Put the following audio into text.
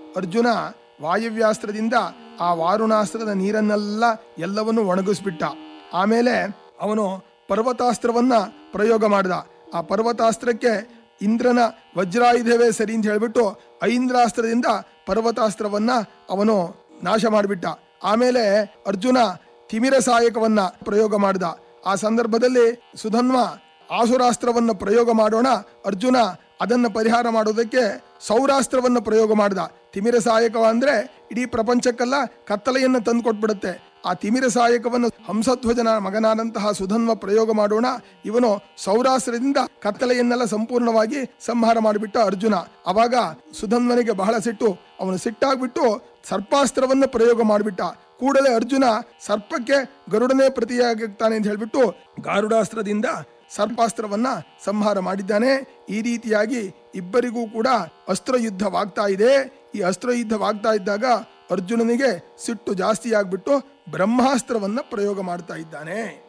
ಅರ್ಜುನ ವಾಯವ್ಯಾಸ್ತ್ರದಿಂದ ಆ ವಾರುಣಾಸ್ತ್ರದ ನೀರನ್ನೆಲ್ಲ ಎಲ್ಲವನ್ನು ಒಣಗಿಸ್ಬಿಟ್ಟ ಆಮೇಲೆ ಅವನು ಪರ್ವತಾಸ್ತ್ರವನ್ನ ಪ್ರಯೋಗ ಮಾಡಿದ ಆ ಪರ್ವತಾಸ್ತ್ರಕ್ಕೆ ಇಂದ್ರನ ವಜ್ರಾಯುಧವೇ ಸರಿ ಅಂತ ಹೇಳ್ಬಿಟ್ಟು ಐಂದ್ರಾಸ್ತ್ರದಿಂದ ಪರ್ವತಾಸ್ತ್ರವನ್ನ ಅವನು ನಾಶ ಮಾಡಿಬಿಟ್ಟ ಆಮೇಲೆ ಅರ್ಜುನ ತಿಮಿರ ಸಹಾಯಕವನ್ನ ಪ್ರಯೋಗ ಮಾಡಿದ ಆ ಸಂದರ್ಭದಲ್ಲಿ ಸುಧನ್ವ ಆಸುರಾಸ್ತ್ರವನ್ನು ಪ್ರಯೋಗ ಮಾಡೋಣ ಅರ್ಜುನ ಅದನ್ನ ಪರಿಹಾರ ಮಾಡೋದಕ್ಕೆ ಸೌರಾಸ್ತ್ರವನ್ನು ಪ್ರಯೋಗ ಮಾಡಿದ ತಿಮಿರ ಸಹಾಯಕ ಅಂದ್ರೆ ಇಡೀ ಪ್ರಪಂಚಕ್ಕೆಲ್ಲ ಕತ್ತಲೆಯನ್ನು ತಂದು ಕೊಟ್ಬಿಡುತ್ತೆ ಆ ತಿಮಿರ ಸಹಾಯಕವನ್ನು ಹಂಸಧ್ವಜನ ಮಗನಾದಂತಹ ಸುಧನ್ವ ಪ್ರಯೋಗ ಮಾಡೋಣ ಇವನು ಸೌರಾಸ್ತ್ರದಿಂದ ಕತ್ತಲೆಯನ್ನೆಲ್ಲ ಸಂಪೂರ್ಣವಾಗಿ ಸಂಹಾರ ಮಾಡಿಬಿಟ್ಟ ಅರ್ಜುನ ಅವಾಗ ಸುಧನ್ವನಿಗೆ ಬಹಳ ಸಿಟ್ಟು ಅವನು ಸಿಟ್ಟಾಗ್ಬಿಟ್ಟು ಸರ್ಪಾಸ್ತ್ರವನ್ನು ಪ್ರಯೋಗ ಮಾಡಿಬಿಟ್ಟ ಕೂಡಲೇ ಅರ್ಜುನ ಸರ್ಪಕ್ಕೆ ಗರುಡನೇ ಪ್ರತಿಯಾಗಿರ್ತಾನೆ ಅಂತ ಹೇಳ್ಬಿಟ್ಟು ಗಾರುಡಾಸ್ತ್ರದಿಂದ ಸರ್ಪಾಸ್ತ್ರವನ್ನ ಸಂಹಾರ ಮಾಡಿದ್ದಾನೆ ಈ ರೀತಿಯಾಗಿ ಇಬ್ಬರಿಗೂ ಕೂಡ ಅಸ್ತ್ರ ಯುದ್ಧವಾಗ್ತಾ ಇದೆ ಈ ಅಸ್ತ್ರ ಯುದ್ಧವಾಗ್ತಾ ಇದ್ದಾಗ ಅರ್ಜುನನಿಗೆ ಸಿಟ್ಟು ಜಾಸ್ತಿ ಆಗ್ಬಿಟ್ಟು ಬ್ರಹ್ಮಾಸ್ತ್ರವನ್ನ ಪ್ರಯೋಗ ಮಾಡ್ತಾ ಇದ್ದಾನೆ